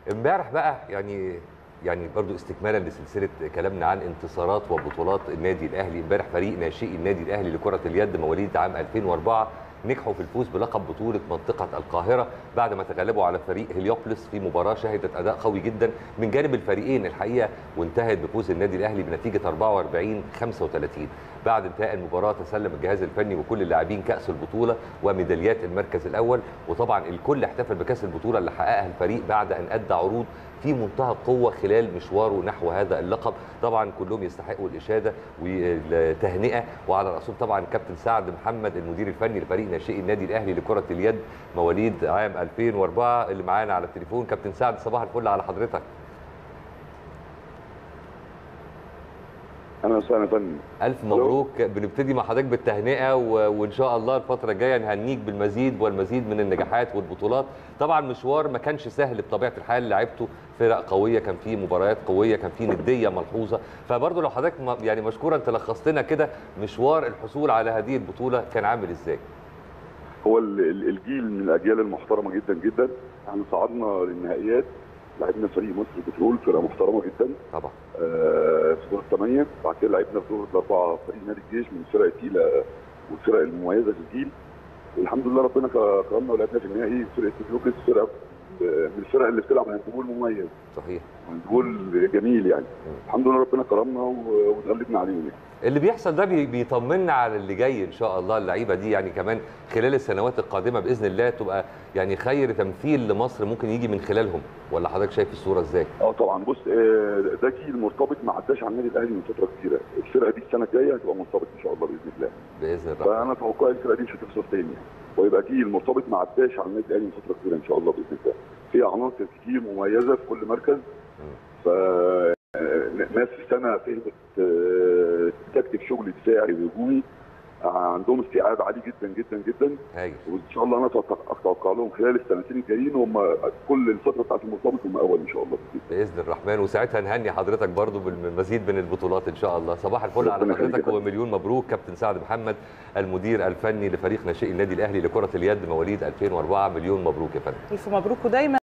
امبارح بقى يعني يعني برضو استكمالا لسلسله كلامنا عن انتصارات وبطولات النادي الاهلي امبارح فريق ناشئي النادي الاهلي لكره اليد مواليد عام 2004 نجحوا في الفوز بلقب بطوله منطقه القاهره بعد ما تغلبوا على فريق هليوبلس في مباراه شهدت اداء قوي جدا من جانب الفريقين الحقيقه وانتهت بفوز النادي الاهلي بنتيجه 44 35 بعد انتهاء المباراه تسلم الجهاز الفني وكل اللاعبين كاس البطوله وميداليات المركز الاول وطبعا الكل احتفل بكاس البطوله اللي حققها الفريق بعد ان ادى عروض في منتهى القوه خلال مشواره نحو هذا اللقب طبعا كلهم يستحقوا الاشاده والتهنئه وعلى راسهم طبعا كابتن سعد محمد المدير الفني لفريق ناشئي النادي الاهلي لكره اليد مواليد عام 2004 اللي معانا على التليفون كابتن سعد صباح الفل على حضرتك اهلا وسهلا يا فندم الف مبروك بنبتدي مع حضرتك بالتهنئه و... وان شاء الله الفتره الجايه نهنيك بالمزيد والمزيد من النجاحات والبطولات طبعا مشوار ما كانش سهل بطبيعه الحال لعبته فرق قويه كان فيه مباريات قويه كان فيه نديه ملحوظه فبرضه لو حضرتك م... يعني مشكورا انت لخصت لنا كده مشوار الحصول على هذه البطوله كان عامل ازاي هو ال- ال- الجيل من الاجيال المحترمه جدا جدا احنا صعدنا للنهائيات لعبنا فريق مصر بترول فرقه محترمه جدا طبعا آه، في دور الثمانيه بعد كده لعبنا في دور الاربعه فريق نادي الجيش من الفرق الثقيله والفرق المميزه في الجيل والحمد لله ربنا كرمنا ولعبنا في النهائي فرقه لوكس فرقه من الفرق اللي بتلعب هاندبول مميز صحيح هاندبول جميل يعني الحمد لله ربنا كرمنا و- واتغلبنا عليهم يعني. اللي بيحصل ده بي- بيطمنا على اللي جاي ان شاء الله اللعيبه دي يعني كمان خلال السنوات القادمه باذن الله تبقى يعني خير تمثيل لمصر ممكن يجي من خلالهم ولا حضرتك شايف الصوره ازاي؟ اه طبعا بص آه، ده جيل مرتبط ما عداش على النادي الاهلي من فتره كبيره الفرقه دي السنه الجايه هتبقى مرتبط ان شاء الله باذن الله باذن الله فانا توقعي الفرقه دي مش هتخسر تاني يعني ويبقى جيل مرتبط ما عداش على النادي الاهلي من فتره كبيره ان شاء الله باذن الله في عناصر كتير مميزه في كل مركز ف آه، ناس السنه فهمت آه، تكتب شغل دفاعي وهجومي آه، عندهم استيعاب عالي جدا جدا جدا هايل وان شاء الله انا أتوقع- اتوقع لهم خلال السنتين الجايين هم كل الفتره بتاعت المرتبط هم اول ان شاء الله باذن الرحمن وساعتها نهني حضرتك برضو بالمزيد من البطولات ان شاء الله صباح الفل على ربنا يخليك حضرتك يا فندم. ومليون مبروك كابتن سعد محمد المدير الفني لفريق ناشئي النادي الاهلي لكره اليد مواليد 2004 مليون مبروك يا فندم الف مبروك ودايما